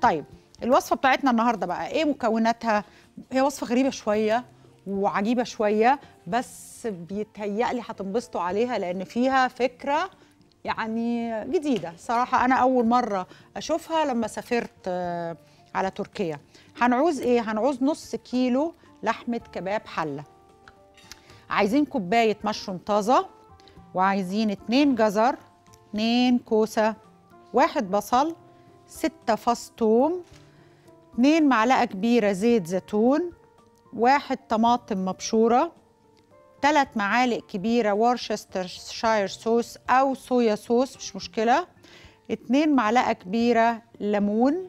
طيب الوصفه بتاعتنا النهارده بقى ايه مكوناتها هي وصفه غريبه شويه وعجيبه شويه بس بيتهيألي هتنبسطوا عليها لان فيها فكره يعني جديده صراحه انا اول مره اشوفها لما سافرت آه، على تركيا هنعوز ايه هنعوز نص كيلو لحمه كباب حله عايزين كوبايه مشروم طازه وعايزين اتنين جزر اتنين كوسه واحد بصل ستة فص توم اتنين معلقة كبيرة زيت زيتون واحد طماطم مبشورة تلات معالق كبيرة وورشستر شاير صوص أو صويا صوص مش مشكلة اتنين معلقة كبيرة ليمون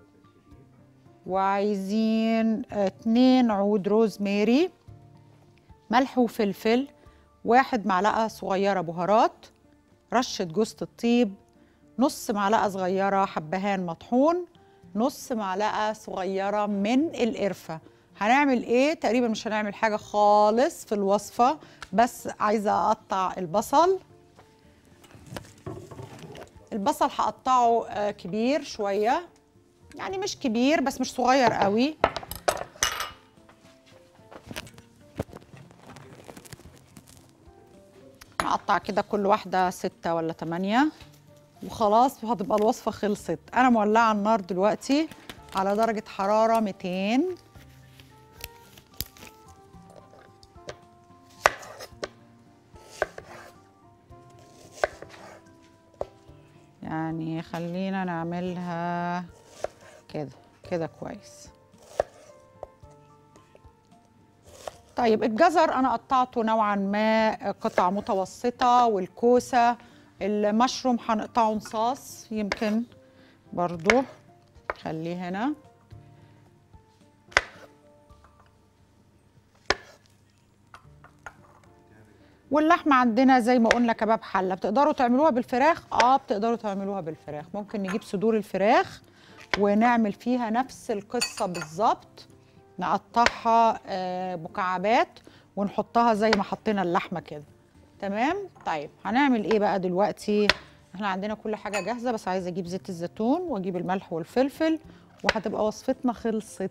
وعايزين اتنين عود روزماري ملح وفلفل واحد معلقة صغيرة بهارات رشة جوزة الطيب نص معلقة صغيرة حبهان مطحون نص معلقة صغيرة من القرفة هنعمل ايه تقريبا مش هنعمل حاجة خالص في الوصفة بس عايزة اقطع البصل البصل هقطعه آه، كبير شوية يعني مش كبير بس مش صغير قوي هقطع كده كل واحدة ستة ولا تمانية وخلاص وهتبقى الوصفة خلصت أنا مولعة النار دلوقتي على درجة حرارة 200 يعني خلينا نعملها كده كده كويس طيب الجزر انا قطعته نوعا ما قطع متوسطه والكوسه المشروم هنقطعه نصاص يمكن برضو خليه هنا واللحمه عندنا زي ما قلنا كباب حله بتقدروا تعملوها بالفراخ اه بتقدروا تعملوها بالفراخ ممكن نجيب صدور الفراخ ونعمل فيها نفس القصه بالظبط نقطعها آه، مكعبات ونحطها زي ما حطينا اللحمه كده تمام طيب هنعمل ايه بقى دلوقتي احنا عندنا كل حاجه جاهزه بس عايزه اجيب زيت الزيتون واجيب الملح والفلفل وهتبقى وصفتنا خلصت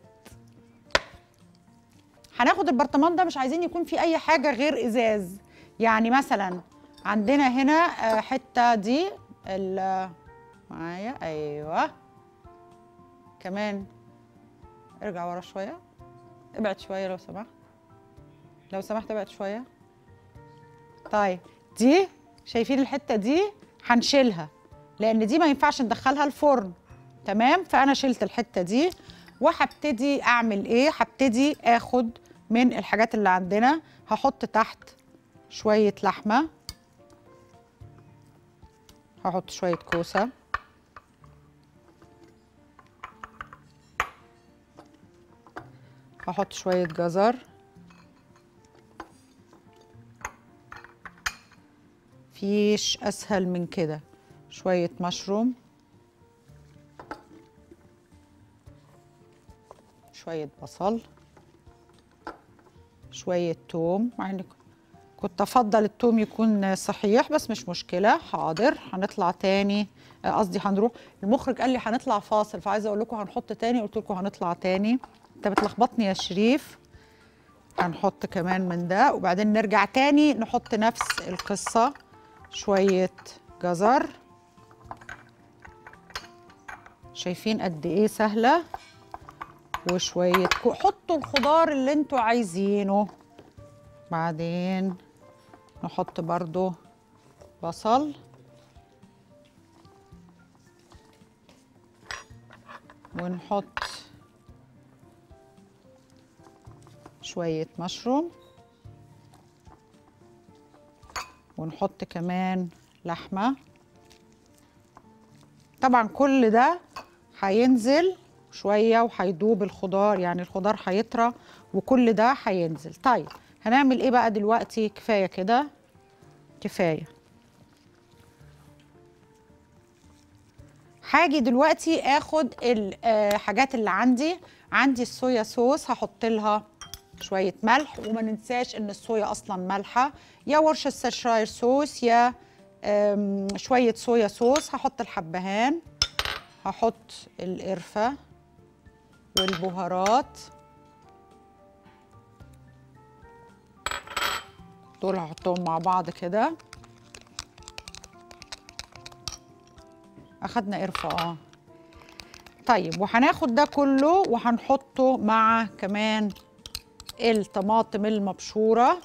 هناخد البرطمان ده مش عايزين يكون فيه اي حاجه غير ازاز يعني مثلا عندنا هنا آه، حته دي ال- معايا ايوه كمان ارجع ورا شويه ابعد شويه لو سمحت لو سمحت ابعد شويه طيب دي شايفين الحته دي هنشيلها لان دي ما ينفعش ندخلها الفرن تمام فانا شلت الحته دي وهبتدي اعمل ايه هبتدي اخد من الحاجات اللي عندنا هحط تحت شويه لحمه هحط شويه كوسه هحط شويه جزر فيش اسهل من كده شويه مشروم شويه بصل شويه توم مع اني كنت افضل التوم يكون صحيح بس مش مشكله حاضر هنطلع تاني آه، قصدي هنروح المخرج قال لي هنطلع فاصل فعايزه اقول لكم هنحط تاني قلت لكم هنطلع تاني انت بتلخبطني يا شريف هنحط كمان من ده وبعدين نرجع تاني نحط نفس القصه شويه جزر شايفين قد ايه سهله وشويه كو... حطوا الخضار اللي انتوا عايزينه بعدين نحط برضو بصل ونحط شوية مشروم ونحط كمان لحمة طبعا كل ده هينزل شوية وهيدوب الخضار يعني الخضار هيطرى وكل ده هينزل طيب هنعمل ايه بقى دلوقتي كفاية كده كفاية هاجي دلوقتي اخد الحاجات اللي عندي عندي الصويا صوص هحط لها شويه ملح وما ننساش ان الصويا اصلا مالحه يا ورشسترشاير صوص يا أم، شويه صويا صوص هحط الحبهان هحط القرفة والبهارات دول هحطهم مع بعض كده اخدنا قرفة اه طيب وهناخد ده كله وهنحطه مع كمان الطماطم المبشوره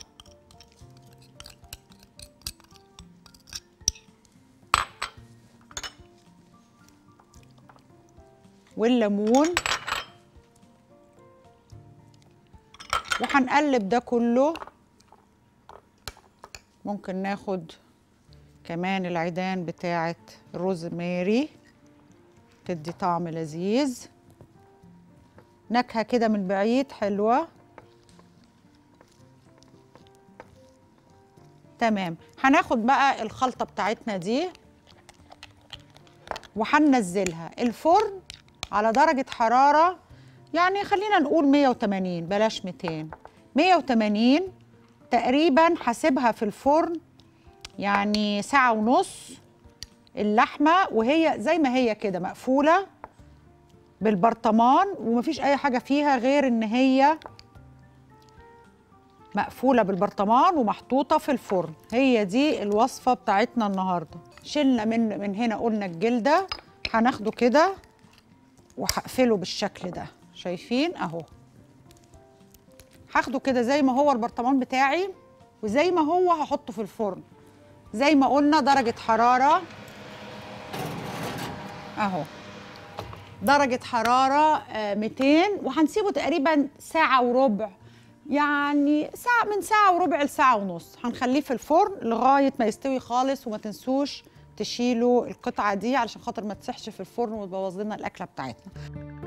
والليمون وهنقلب ده كله ممكن ناخد كمان العيدان بتاعه الروزماري تدي طعم لذيذ نكهه كده من بعيد حلوه تمام هناخد بقى الخلطه بتاعتنا دي وهننزلها الفرن على درجة حرارة يعني خلينا نقول 180 بلاش 200 180 تقريبا هسيبها في الفرن يعني ساعة ونص اللحمة وهي زي ما هي كده مقفولة بالبرطمان ومفيش أي حاجة فيها غير إن هي مقفولة بالبرطمان ومحطوطة في الفرن هي دي الوصفة بتاعتنا النهاردة شلنا من من هنا قلنا الجلدة هناخده كده وهقفله بالشكل ده شايفين اهو هاخده كده زي ما هو البرطمان بتاعي وزي ما هو هحطه في الفرن زي ما قلنا درجة حرارة اهو درجة حرارة آه 200 وهنسيبه تقريبا ساعة وربع يعني ساعة من ساعة وربع لساعة ونص هنخليه في الفرن لغاية ما يستوي خالص وما تنسوش تشيلوا القطعة دي علشان خاطر ما تسحش في الفرن وتبوظ لنا الأكلة بتاعتنا